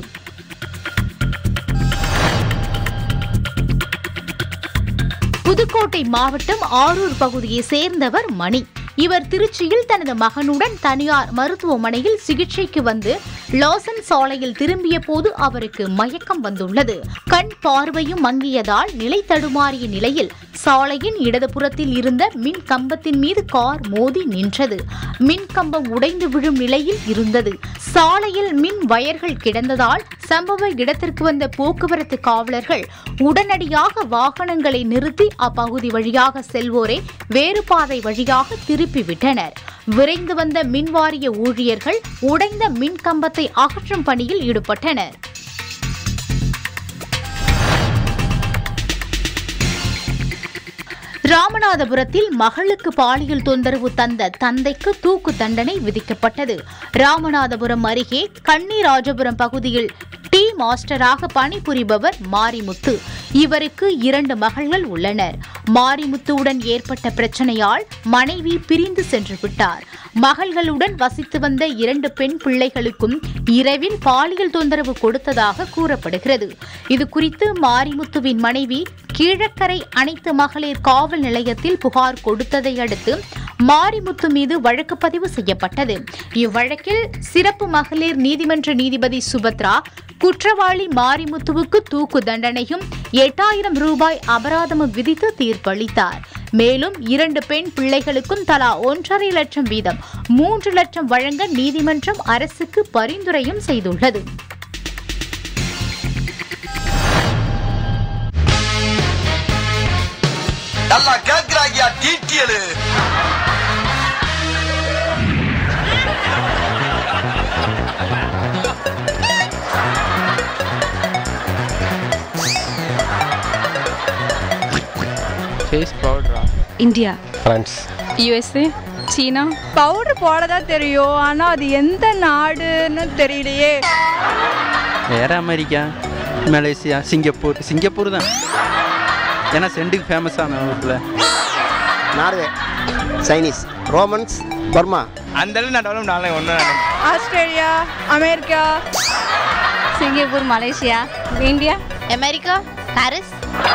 புதுக்கோட்டை மாவட்டம் ஆரூர் பகுதியை சேர்ந்தவர் மணி இவர் திருச்சியில் தனது மகனுடன் தனியார் மருத்துவமனையில் சிகிச்சைக்கு வந்து லாசன் சாலையில் திரும்பிய போது அவருக்கு மயக்கம் வந்துள்ளது கண் பார்வையும் மங்கியதால் நிலை தடுமாறிய நிலையில் சாலையின் இடதுபுறத்தில் இருந்த மின் கம்பத்தின் மீது கார் மோதி நின்றது மின் கம்பம் உடைந்து விழும் நிலையில் இருந்தது சாலையில் மின் வயர்கள் கிடந்ததால் சம்பவ இடத்திற்கு வந்த போக்குவரத்து காவலர்கள் உடனடியாக வாகனங்களை நிறுத்தி அப்பகுதி வழியாக செல்வோரை வேறு பாதை வழியாக திருப்பிவிட்டனர் விரைந்து வந்த மின்வாரிய ஊழியர்கள் உடைந்த மின் கம்பத்தை அகற்றும் பணியில் ஈடுபட்டனர் ராமநாதபுரத்தில் மகளுக்கு பாலியல் தொந்தரவு தந்த தந்தைக்கு தூக்கு தண்டனை விதிக்கப்பட்டது ராமநாதபுரம் அருகே கன்னிராஜபுரம் பகுதியில் டீ மாஸ்டராக பணிபுரிபவர் மாரிமுத்து இவருக்கு இரண்டு மகள்கள் உள்ளனர் மாரிமுத்துவுடன் ஏற்பட்ட பிரச்சனையால் மனைவி பிரிந்து சென்று விட்டார் மகள்களுடன் வசித்து வந்த இரண்டு பெண் பிள்ளைகளுக்கும் இரவில் பாலியல் தொந்தரவு கொடுத்ததாக கூறப்படுகிறது இது குறித்து மாரிமுத்துவின் மனைவி கீழக்கரை அனைத்து மகளிர் காவல் நிலையத்தில் புகார் கொடுத்ததை அடுத்து மாரிமுத்து மீது வழக்கு பதிவு செய்யப்பட்டது இவ்வழக்கில் சிறப்பு மகளிர் நீதிமன்ற நீதிபதி சுபத்ரா குற்றவாளி மாரிமுத்துவுக்கு தூக்கு தண்டனையும் எட்டாயிரம் ரூபாய் அபராதமும் விதித்து தீர்ப்பளித்தார் மேலும் இரண்டு பெண் பிள்ளைகளுக்கும் தலா ஒன்றரை லட்சம் வீதம் மூன்று லட்சம் வழங்க நீதிமன்றம் அரசுக்கு பரிந்துரையும் செய்துள்ளது நல்லா கேக்குறாங்கயா டீட்டியலு ஃபேஸ் பவுடரா இந்தியா ஃப்ரான்ஸ் யுஎஸ்ஏ சீனா பவுடர் போடதா தெரியும் ஆனா அது எந்த நாடுன்னு தெரியலையே வேற அமெரிக்கா மலேசியா சிங்கப்பூர் சிங்கப்பூர் தான் ஏன்னா சென்ட்டுக்கு ஃபேமஸான ஊரில் நார்வே சைனீஸ் ரோமன்ஸ் பர்மா அந்த அளவு நான் டெவலப் நாளை ஒன்று Australia America Singapore Malaysia India America Paris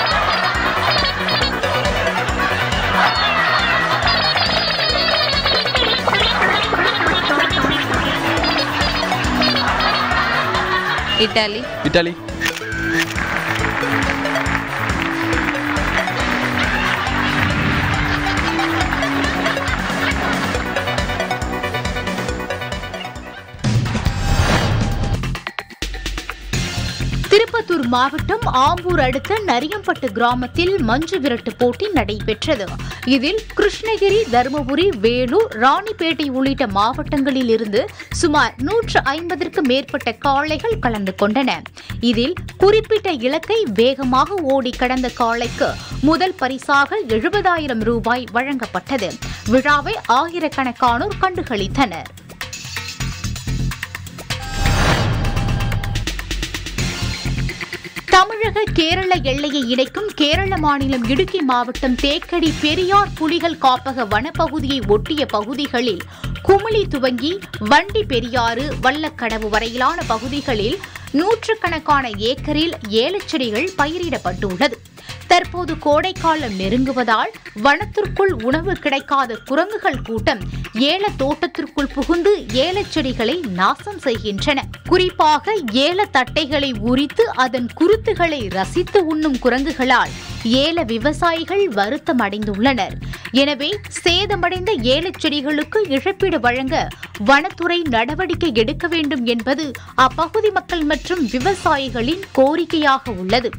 Italy Italy Tirupattur மாவட்டம் ஆம்பூர் அடுத்த நரியம்பட்டு கிராமத்தில் மஞ்சு விரட்டு போட்டி நடைபெற்றது இதில் கிருஷ்ணகிரி தருமபுரி வேலூர் ராணிப்பேட்டை உள்ளிட்ட மாவட்டங்களில் இருந்து சுமார் நூற்று ஐம்பதற்கு மேற்பட்ட காளைகள் கலந்து கொண்டன இதில் குறிப்பிட்ட இலக்கை வேகமாக ஓடி கடந்த காளைக்கு முதல் பரிசாக எழுபதாயிரம் ரூபாய் வழங்கப்பட்டது விழாவை ஆயிரக்கணக்கானோர் கண்டுகளித்தனர் தமிழக கேரள எல்லையை இணைக்கும் கேரள மாநிலம் இடுக்கி மாவட்டம் தேக்கடி பெரியார் புலிகள் காப்பக வனப்பகுதியை ஒட்டிய பகுதிகளில் குமிளி துவங்கி வண்டி பெரியாறு வல்லக்கடவு வரையிலான பகுதிகளில் நூற்றுக்கணக்கான ஏக்கரில் ஏலச்செடிகள் பயிரிடப்பட்டுள்ளது தற்போது கோடைக்காலம் நெருங்குவதால் வனத்திற்குள் உணவு கிடைக்காத குரங்குகள் கூட்டம் ஏல தோட்டத்திற்குள் புகுந்து ஏலச் செடிகளை நாசம் செய்கின்றன குறிப்பாக ஏல தட்டைகளை உரித்து அதன் குருத்துகளை ரசித்து உண்ணும் குரங்குகளால் ஏல விவசாயிகள் வருத்தம் அடைந்துள்ளனர் எனவே சேதமடைந்த ஏலச் செடிகளுக்கு இழப்பீடு வழங்க வனத்துறை நடவடிக்கை எடுக்க வேண்டும் என்பது அப்பகுதி மக்கள் மற்றும் விவசாயிகளின் கோரிக்கையாக உள்ளது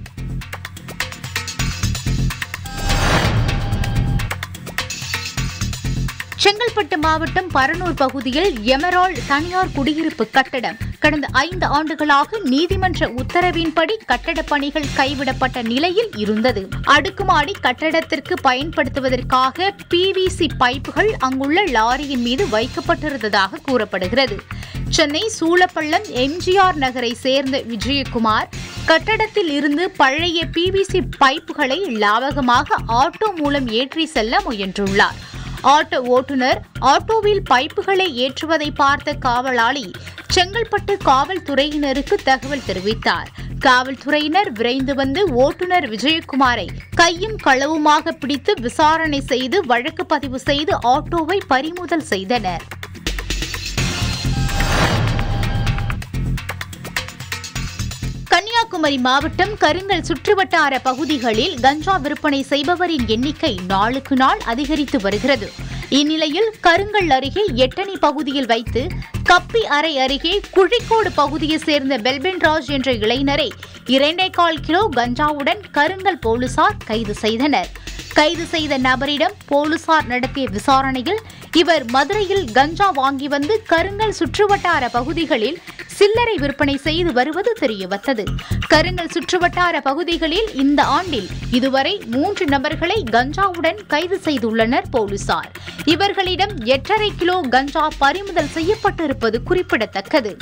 செங்கல்பட்டு மாவட்டம் பரனூர் பகுதியில் எமரால்ட் தனியார் குடியிருப்பு கட்டடம் கடந்த ஐந்து ஆண்டுகளாக நீதிமன்ற உத்தரவின்படி கட்டடப் பணிகள் கைவிடப்பட்ட நிலையில் இருந்தது அடுக்குமாடி கட்டடத்திற்கு பயன்படுத்துவதற்காக பிவிசி பைப்புகள் அங்குள்ள லாரியின் மீது வைக்கப்பட்டிருந்ததாக கூறப்படுகிறது சென்னை சூளப்பள்ளம் எம்ஜிஆர் நகரை சேர்ந்த விஜயகுமார் கட்டடத்தில் இருந்து பழைய பிவிசி பைப்புகளை லாவகமாக ஆட்டோ மூலம் ஏற்றி செல்ல முயன்றுள்ளார் ஆட்டோ ஓட்டுநர் ஆட்டோவில் பைப்புகளை ஏற்றுவதை பார்த்த காவலாளி செங்கல்பட்டு காவல்துறையினருக்கு தகவல் தெரிவித்தார் காவல்துறையினர் விரைந்து வந்து ஓட்டுநர் விஜயகுமாரை கையும் களவுமாக பிடித்து விசாரணை செய்து வழக்கு பதிவு செய்து ஆட்டோவை பறிமுதல் செய்தனர் கன்னியாகுமரி மாவட்டம் கருங்கல் சுற்றுவட்டார பகுதிகளில் கஞ்சா விற்பனை செய்பவரின் எண்ணிக்கை நாளுக்கு நாள் அதிகரித்து வருகிறது இந்நிலையில் கருங்கல் அருகே எட்டணி பகுதியில் வைத்து கப்பி அறை அருகே குழிக்கோடு பகுதியைச் சேர்ந்த பெல்பென்ராஜ் என்ற இளைஞரை இரண்டே கால் கிலோ கஞ்சாவுடன் கருங்கல் போலீசார் கைது செய்தனர் கைது செய்த நபரிடம் போலீசார் நடத்திய விசாரணையில் இவர் மதுரையில் கஞ்சா வாங்கி வந்து கருங்கல் சுற்றுவட்டார பகுதிகளில் சில்லறை விற்பனை செய்து வருவது தெரியவந்தது கருங்கல் சுற்றுவட்டார பகுதிகளில் இந்த ஆண்டில் இதுவரை மூன்று நபர்களை கஞ்சாவுடன் கைது செய்துள்ளனர் போலீசார் இவர்களிடம் எட்டரை கிலோ கஞ்சா பறிமுதல் செய்யப்பட்டிருப்பது குறிப்பிடத்தக்கது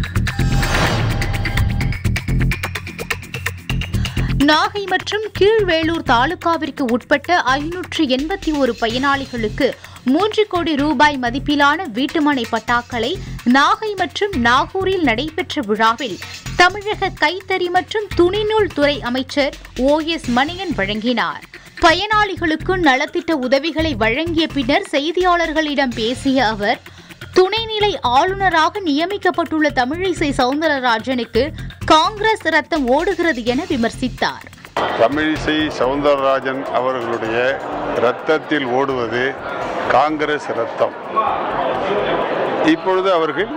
நாகை மற்றும் கீழ்வேளூர் தாலுகாவிற்கு உட்பட்ட ஐநூற்று எண்பத்தி ஒரு பயனாளிகளுக்கு மூன்று கோடி ரூபாய் மதிப்பிலான வீட்டுமனை பட்டாக்களை நாகை மற்றும் நாகூரில் நடைபெற்ற விழாவில் தமிழக கைத்தறி மற்றும் துணிநூல் துறை அமைச்சர் ஓ எஸ் மணியன் வழங்கினார் பயனாளிகளுக்கு நலத்திட்ட உதவிகளை வழங்கிய பின்னர் செய்தியாளர்களிடம் பேசிய அவர் துணைநிலை ஆளுநராக நியமிக்கப்பட்டுள்ள தமிழிசை சவுந்தரராஜனுக்கு காங்கிரஸ் ரத்தம் ஓடுகிறது என விமர்சித்தார் தமிழிசை சவுந்தரராஜன் அவர்களுடைய இரத்தத்தில் ஓடுவது காங்கிரஸ் ரத்தம் இப்பொழுது அவர்கள்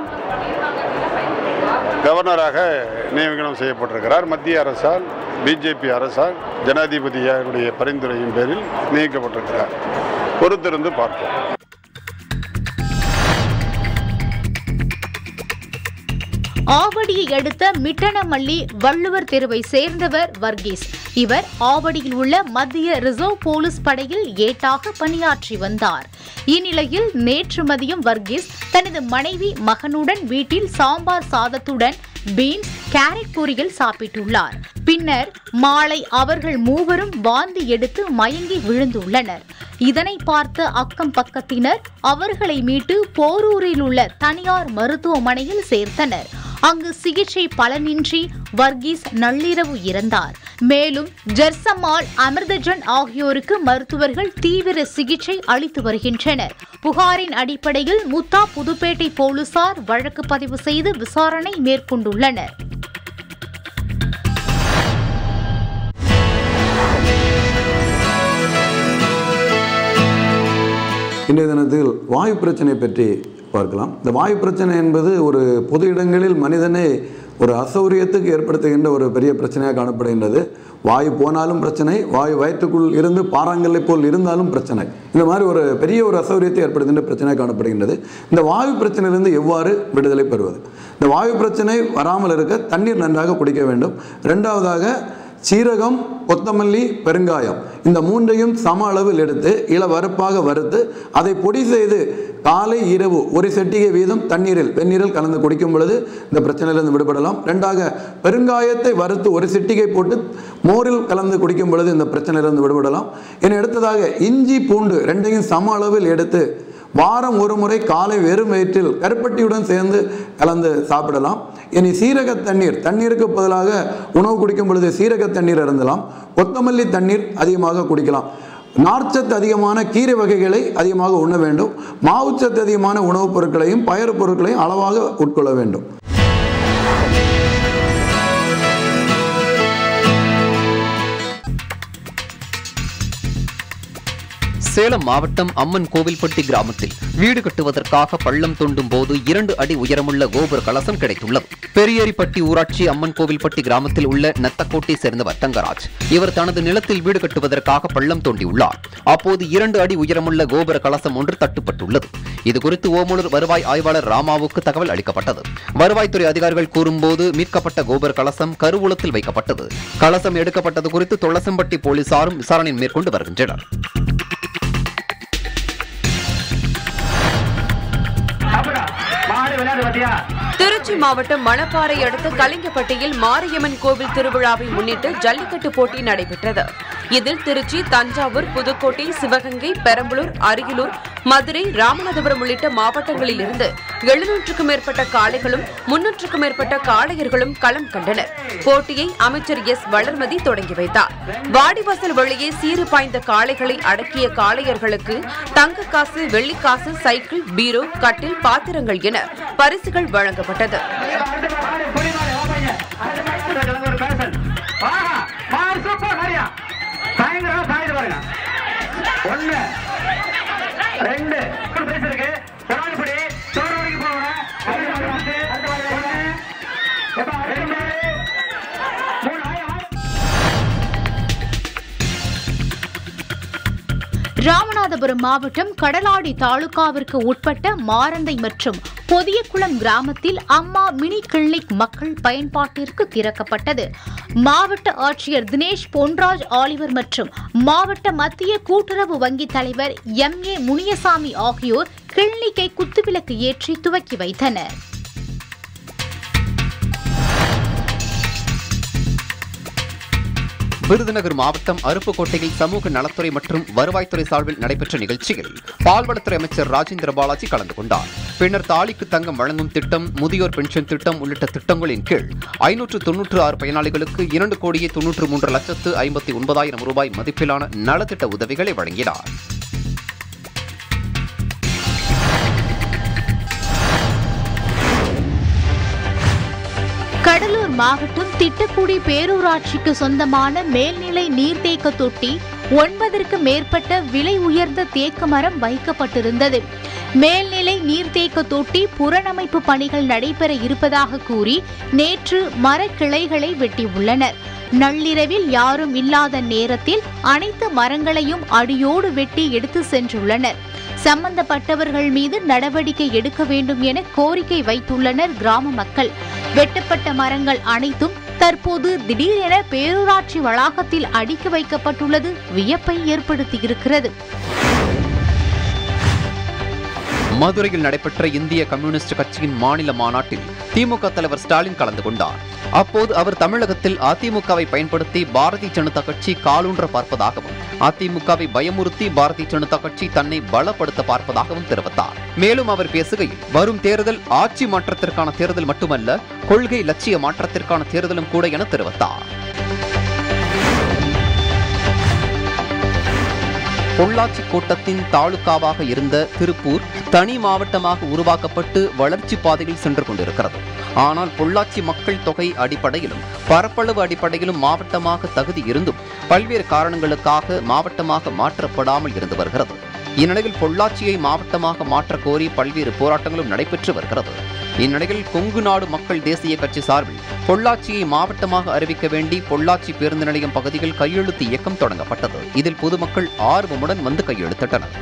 கவர்னராக நியமனம் செய்யப்பட்டிருக்கிறார் மத்திய அரசால் பிஜேபி அரசால் ஜனாதிபதியாருடைய பரிந்துரையின் பேரில் நியமிக்கப்பட்டிருக்கிறார் பொறுத்திருந்து பார்ப்போம் ஆவடியை அடுத்த மிட்டனமல்லி வள்ளுவர் தெருவை சேர்ந்தவர் வர்கீஸ் இவர் ஆவடியில் உள்ள மத்திய ரிசர்வ் போலீஸ் படையில் ஏட்டாக பணியாற்றி வந்தார் இந்நிலையில் நேற்று மதியம் வர்கீஸ் தனது மனைவி மகனுடன் வீட்டில் சாம்பார் சாதத்துடன் பீன்ஸ் கேரட் பொரியல் சாப்பிட்டுள்ளார் பின்னர் மாலை அவர்கள் மூவரும் வாந்தி எடுத்து மயங்கி விழுந்துள்ளனர் இதனை பார்த்த அக்கம் பக்கத்தினர் அவர்களை மீட்டு போரூரில் உள்ள தனியார் மருத்துவமனையில் சேர்த்தனர் அங்கு சிகிச்சை பலனின்றி வர்கீஸ் நள்ளிரவு இறந்தார் மேலும் ஜெர்சமால் அமிர்தஜன் ஆகியோருக்கு மருத்துவர்கள் தீவிர சிகிச்சை அளித்து வருகின்றனர் புகாரின் அடிப்படையில் முத்தா புதுப்பேட்டை போலீசார் வழக்கு பதிவு செய்து விசாரணை மேற்கொண்டுள்ளனர் இன்றைய தினத்தில் வாயு பிரச்சனை பற்றி பார்க்கலாம் இந்த வாயு பிரச்சனை என்பது ஒரு பொது இடங்களில் மனிதனை ஒரு அசௌரியத்துக்கு ஏற்படுத்துகின்ற ஒரு பெரிய பிரச்சனையாக காணப்படுகின்றது வாயு போனாலும் பிரச்சனை வாயு வயிற்றுக்குள் இருந்து பாறாங்கல்லை போல் இருந்தாலும் பிரச்சனை இந்த மாதிரி ஒரு பெரிய ஒரு அசௌரியத்தை ஏற்படுத்துகின்ற பிரச்சனையாக காணப்படுகின்றது இந்த வாயு பிரச்சனையிலிருந்து எவ்வாறு விடுதலை பெறுவது இந்த வாயு பிரச்சனை வராமல் இருக்க தண்ணீர் நன்றாக குடிக்க வேண்டும் ரெண்டாவதாக சீரகம் கொத்தமல்லி பெருங்காயம் இந்த மூன்றையும் சம அளவில் எடுத்து இளவறுப்பாக வறுத்து அதை பொடி செய்து காலை இரவு ஒரு செட்டிகை வீதம் தண்ணீரில் வெந்நீரில் கலந்து குடிக்கும் பொழுது இந்த பிரச்சனையிலிருந்து விடுபடலாம் ரெண்டாக பெருங்காயத்தை வறுத்து ஒரு சிட்டிகை போட்டு மோரில் கலந்து குடிக்கும் பொழுது இந்த பிரச்சனையிலிருந்து விடுபடலாம் இனி அடுத்ததாக இஞ்சி பூண்டு ரெண்டையும் சம அளவில் எடுத்து வாரம் ஒரு முறை காலை வெறும் வயிற்றில் கருப்பட்டியுடன் சேர்ந்து கலந்து சாப்பிடலாம் இனி சீரக தண்ணீர் தண்ணீருக்கு பதிலாக உணவு குடிக்கும் பொழுது சீரக தண்ணீர் அருந்தலாம் கொத்தமல்லி தண்ணீர் அதிகமாக குடிக்கலாம் நார்ச்சத்து அதிகமான கீரை வகைகளை அதிகமாக உண்ண வேண்டும் மாவுச்சத்து அதிகமான உணவுப் பொருட்களையும் பயறு பொருட்களையும் அளவாக உட்கொள்ள வேண்டும் சேலம் மாவட்டம் அம்மன் கோவில்பட்டி கிராமத்தில் வீடு கட்டுவதற்காக பள்ளம் தோண்டும் போது இரண்டு அடி உயரமுள்ள கோபுர கலசம் கிடைத்துள்ளது பெரியேரிப்பட்டி ஊராட்சி அம்மன் கோவில்பட்டி கிராமத்தில் உள்ள நத்தக்கோட்டை சேர்ந்தவர் தங்கராஜ் இவர் தனது நிலத்தில் வீடு கட்டுவதற்காக பள்ளம் தோண்டியுள்ளார் அப்போது இரண்டு அடி உயரமுள்ள கோபுர கலசம் ஒன்று தட்டுப்பட்டுள்ளது இதுகுறித்து ஓமலூர் வருவாய் ஆய்வாளர் ராமாவுக்கு தகவல் அளிக்கப்பட்டது வருவாய்த்துறை அதிகாரிகள் கூறும்போது மீட்கப்பட்ட கோபுர கலசம் கருவூலத்தில் வைக்கப்பட்டது கலசம் எடுக்கப்பட்டது குறித்து தொளசம்பட்டி போலீசாரும் விசாரணை மேற்கொண்டு வருகின்றனர் திருச்சி மாவட்டம் மணப்பாறை அடுத்த கலிங்கப்பட்டியில் மாரியம்மன் கோவில் திருவிழாவை முன்னிட்டு ஜல்லிக்கட்டு போட்டி நடைபெற்றது இதில் திருச்சி தஞ்சாவூர் புதுக்கோட்டை சிவகங்கை பெரம்பலூர் அரியலூர் மதுரை ராமநாதபுரம் உள்ளிட்ட மாவட்டங்களில் இருந்து எழுநூற்றுக்கும் மேற்பட்ட காளைகளும் முன்னூற்றுக்கும் மேற்பட்ட காளையர்களும் களம் கண்டனர் போட்டியை அமைச்சர் எஸ் வளர்மதி தொடங்கி வைத்தார் வாடிவாசல் வழியே சீறு பாய்ந்த காளைகளை அடக்கிய காளையர்களுக்கு தங்க காசு வெள்ளிக்காசு சைக்கிள் பீரோ கட்டில் பாத்திரங்கள் என பரிசுகள் வழங்கப்பட்டது ஒண்ணு ரெண்டு பேச இருக்கு பொறாடிப்படி சோறு வரைக்கும் போகணும் அடுத்த வாட்டி வந்து, ஒண்ணு, எப்பா, ரெண்டு, மூணு, ஆயிரம், ஆயிரம். ராமநாதபுரம் மாவட்டம் கடலாடி தாலுகாவிற்கு உட்பட்ட மாரந்தை மற்றும் பொதியகுளம் கிராமத்தில் அம்மா மினி கிளினிக் மக்கள் பயன்பாட்டிற்கு திறக்கப்பட்டது மாவட்ட ஆட்சியர் தினேஷ் பொன்ராஜ் ஆலிவர் மற்றும் மாவட்ட மத்திய கூட்டுறவு வங்கி தலைவர் எம் ஏ முனியசாமி ஆகியோர் கிளினிக்கை குத்துவிளக்கு ஏற்றி துவக்கி வைத்தனர் விருதுநகர் மாவட்டம் அருப்புக்கோட்டையில் சமூக நலத்துறை மற்றும் வருவாய்த்துறை சார்பில் நடைபெற்ற நிகழ்ச்சியில் பால்வளத்துறை அமைச்சர் ராஜேந்திர பாலாஜி கலந்து கொண்டார் பின்னர் தாலிக்கு தங்கம் வழங்கும் திட்டம் முதியோர் பென்ஷன் திட்டம் உள்ளிட்ட திட்டங்களின் கீழ் ஐநூற்று தொன்னூற்று ஆறு பயனாளிகளுக்கு இரண்டு கோடியே தொன்னூற்று மூன்று லட்சத்து ஐம்பத்தி ஒன்பதாயிரம் ரூபாய் மதிப்பிலான நலத்திட்ட உதவிகளை வழங்கினார் கடலூர் மாவட்டம் திட்டக்குடி பேரூராட்சிக்கு சொந்தமான மேல்நிலை நீர்த்தேக்க தொட்டி ஒன்பதற்கு மேற்பட்ட விலை உயர்ந்த தேக்கு மரம் வைக்கப்பட்டிருந்தது மேல்நிலை நீர்த்தேக்க தொட்டி புறணமைப்பு பணிகள் நடைபெற இருப்பதாக கூறி நேற்று மரக்கிளைகளை வெட்டியுள்ளனர் நள்ளிரவில் யாரும் இல்லாத நேரத்தில் அனைத்து மரங்களையும் அடியோடு வெட்டி எடுத்து சென்றுள்ளனர் சம்பந்தப்பட்டவர்கள் மீது நடவடிக்கை எடுக்க வேண்டும் என கோரிக்கை வைத்துள்ளனர் கிராம மக்கள் வெட்டப்பட்ட மரங்கள் அனைத்தும் தற்போது திடீரென பேரூராட்சி வளாகத்தில் அடுக்கி வைக்கப்பட்டுள்ளது வியப்பை ஏற்படுத்தியிருக்கிறது மதுரையில் நடைபெற்ற இந்திய கம்யூனிஸ்ட் கட்சியின் மாநில மாநாட்டில் திமுக தலைவர் ஸ்டாலின் கலந்து கொண்டார் அப்போது அவர் தமிழகத்தில் அதிமுகவை பயன்படுத்தி பாரதிய ஜனதா கட்சி காலூன்ற பார்ப்பதாகவும் அதிமுகவை பயமுறுத்தி பாரதிய ஜனதா கட்சி தன்னை பலப்படுத்த பார்ப்பதாகவும் தெரிவித்தார் மேலும் அவர் பேசுகையில் வரும் தேர்தல் ஆட்சி மாற்றத்திற்கான தேர்தல் மட்டுமல்ல கொள்கை லட்சிய மாற்றத்திற்கான தேர்தலும் கூட என தெரிவித்தார் பொள்ளாச்சி கோட்டத்தின் தாலுகாவாக இருந்த திருப்பூர் தனி மாவட்டமாக உருவாக்கப்பட்டு வளர்ச்சி பாதையில் சென்று கொண்டிருக்கிறது ஆனால் பொள்ளாச்சி மக்கள் தொகை அடிப்படையிலும் பரப்பளவு அடிப்படையிலும் மாவட்டமாக தகுதி இருந்தும் பல்வேறு காரணங்களுக்காக மாவட்டமாக மாற்றப்படாமல் இருந்து வருகிறது இந்நிலையில் பொள்ளாச்சியை மாவட்டமாக மாற்றக் கோரி பல்வேறு போராட்டங்களும் நடைபெற்று வருகிறது இந்நிலையில் கொங்கு நாடு மக்கள் தேசிய கட்சி சார்பில் பொள்ளாச்சியை மாவட்டமாக அறிவிக்க வேண்டி பொள்ளாச்சி பேருந்து நிலையம் பகுதியில் கையெழுத்து இயக்கம் தொடங்கப்பட்டது இதில் பொதுமக்கள் ஆர்வமுடன் வந்து கையெழுத்திட்டனர்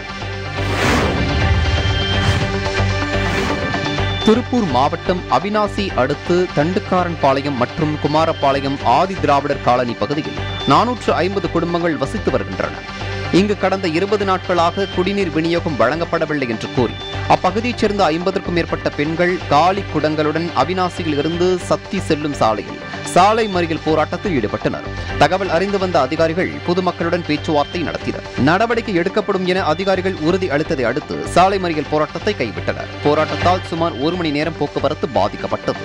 திருப்பூர் மாவட்டம் அவினாசி அடுத்து தண்டுக்காரன்பாளையம் மற்றும் குமாரபாளையம் ஆதி திராவிடர் காலனி பகுதியில் நானூற்று ஐம்பது குடும்பங்கள் வசித்து வருகின்றன இங்கு கடந்த இருபது நாட்களாக குடிநீர் விநியோகம் வழங்கப்படவில்லை என்று கூறி அப்பகுதியைச் சேர்ந்த ஐம்பதற்கும் மேற்பட்ட பெண்கள் காலி குடங்களுடன் அவினாசியில் இருந்து சத்தி செல்லும் சாலையில் சாலை மறியல் போராட்டத்தில் ஈடுபட்டனர் தகவல் அறிந்து வந்த அதிகாரிகள் பொதுமக்களுடன் பேச்சுவார்த்தை நடத்தினர் நடவடிக்கை எடுக்கப்படும் என அதிகாரிகள் உறுதி அளித்ததை அடுத்து சாலை மறியல் போராட்டத்தை கைவிட்டனர் போராட்டத்தால் சுமார் ஒரு மணி நேரம் போக்குவரத்து பாதிக்கப்பட்டது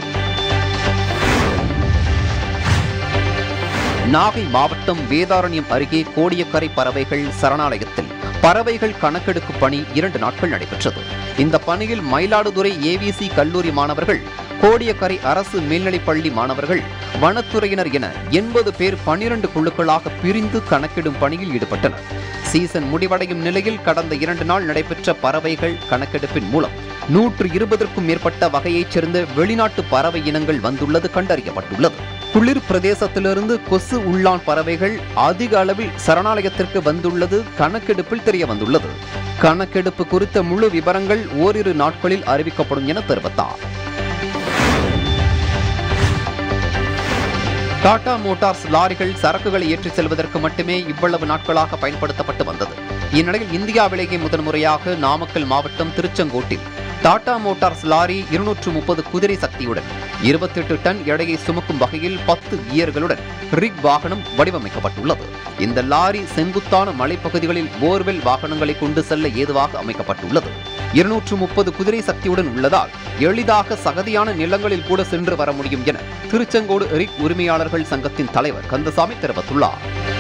நாகை மாவட்டம் வேதாரண்யம் அருகே கோடியக்கரை பறவைகள் சரணாலயத்தில் பறவைகள் கணக்கெடுக்கும் பணி இரண்டு நாட்கள் நடைபெற்றது இந்த பணியில் மயிலாடுதுறை ஏவிசி கல்லூரி மாணவர்கள் கோடியக்கரை அரசு மேல்நிலைப் பள்ளி மாணவர்கள் வனத்துறையினர் என எண்பது பேர் பனிரண்டு குழுக்களாக பிரிந்து கணக்கிடும் பணியில் ஈடுபட்டனர் சீசன் முடிவடையும் நிலையில் கடந்த இரண்டு நாள் நடைபெற்ற பறவைகள் கணக்கெடுப்பின் மூலம் நூற்று இருபதற்கும் மேற்பட்ட வகையைச் சேர்ந்த வெளிநாட்டு பறவை இனங்கள் வந்துள்ளது கண்டறியப்பட்டுள்ளது குளிர் பிரதேசத்திலிருந்து கொசு உள்ளான் பறவைகள் அதிக அளவில் சரணாலயத்திற்கு வந்துள்ளது கணக்கெடுப்பில் தெரிய வந்துள்ளது கணக்கெடுப்பு குறித்த முழு விவரங்கள் ஓரிரு நாட்களில் அறிவிக்கப்படும் என தெரிவித்தார் டாடா மோட்டார்ஸ் லாரிகள் சரக்குகளை ஏற்றிச் செல்வதற்கு மட்டுமே இவ்வளவு நாட்களாக பயன்படுத்தப்பட்டு வந்தது இந்நிலையில் இந்தியாவிலேயே முதன்முறையாக நாமக்கல் மாவட்டம் திருச்செங்கோட்டில் டாடா மோட்டார்ஸ் லாரி இருநூற்று முப்பது குதிரை சக்தியுடன் இருபத்தி எட்டு டன் எடையை சுமக்கும் வகையில் பத்து கியர்களுடன் ரிக் வாகனம் வடிவமைக்கப்பட்டுள்ளது இந்த லாரி செங்குத்தான மலைப்பகுதிகளில் போர்வெல் வாகனங்களை கொண்டு செல்ல ஏதுவாக அமைக்கப்பட்டுள்ளது இருநூற்று முப்பது குதிரை சக்தியுடன் உள்ளதால் எளிதாக சகதியான நிலங்களில் கூட சென்று வர முடியும் என திருச்செங்கோடு ரிக் உரிமையாளர்கள் சங்கத்தின் தலைவர் கந்தசாமி தெரிவித்துள்ளார்